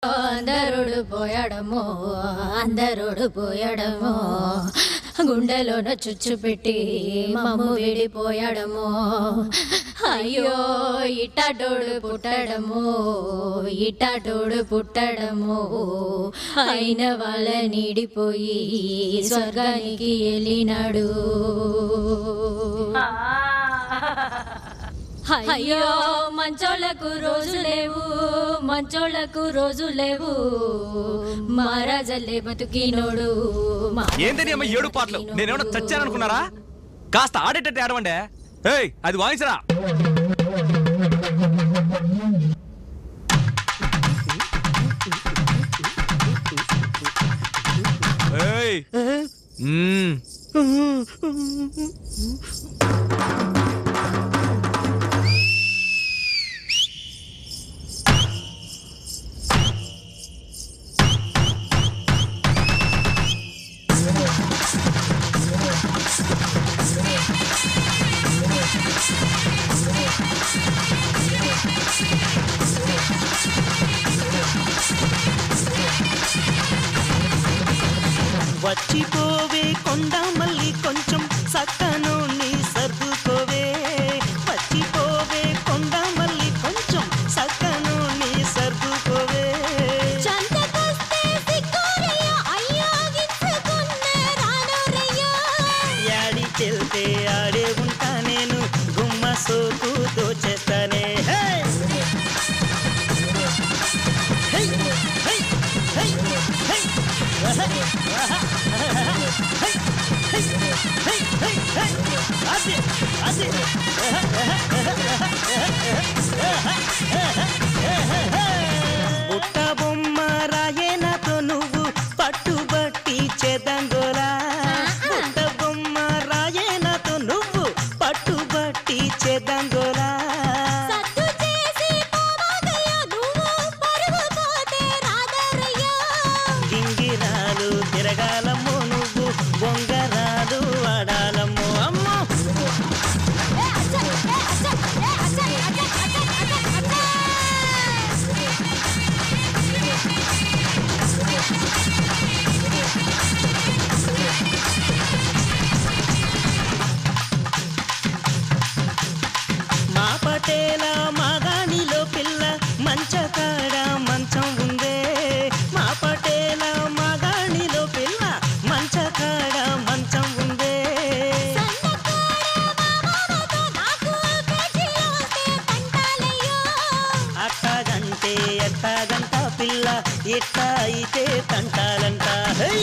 అందరుడు పోయడము అందరుడు పోయడము గుండెలోన చుచ్చు పెట్టి మమ్ము విడిపోయడము అయ్యో ఇట్టాటోడు పుట్టడము ఇట్టాటోడు పుట్టడము అయిన వాళ్ళ నీడిపోయి స్వర్గానికి వెళ్ళినాడు అయ్యో మంచోళ్ళకు రోజు లేవు మంచోళ్ళకు రోజు లేవు మహారాజల్లే బతుకినోడు ఏందని అమ్మ ఏడు పాటలు నేనేమన్నా చచ్చాననుకున్నారా కాస్త ఆడేటట్టు ఆడవండి ఏయ్ అది వాయించరా ఏయ్ మ్మ్. వచ్చిపోవే కొండ మళ్ళీ కొంచెం సక్కను నీ సర్దుకోవే వచ్చిపోవే కొండ మళ్ళీ కొంచెం సక్కను నీ సర్దుకోవే యాడికెళ్తే ఆడే ఉంటా నేను గుమ్మ సోకు దోచేస్తానే హే! హే! హే! హే! హే! హే! అది అది బుట్ట బొమ్మ రాయేనతో నువ్వు పట్టుబట్టి చేదంగోలా బుట్ట బొమ్మ రాయేనతో నువ్వు పట్టుబట్టి చేదంగోలా గింగిరాలు తిరగాలమ్మో నువ్వు బొంగరాలు వాడాలమ్మో అమ్మో మా పటేల మాగాణిలో పిల్ల మంచకాడ మంచం ఉందే మా పటేల మాగాణిలో పిల్ల మంచకాడ మంచం ఉందే అట్టాగంటే ఎట్టాగంట పిల్ల ఎట్టా అయితే తంటాలంట హై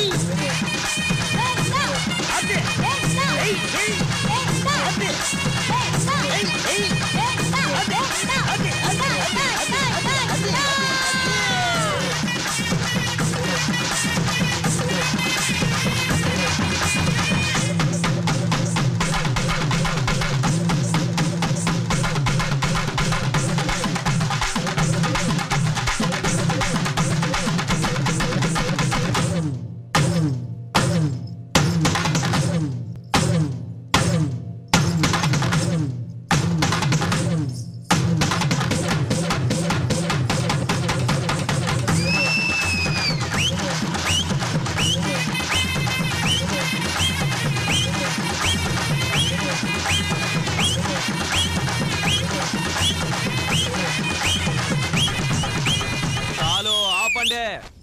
చాలు ఆపండి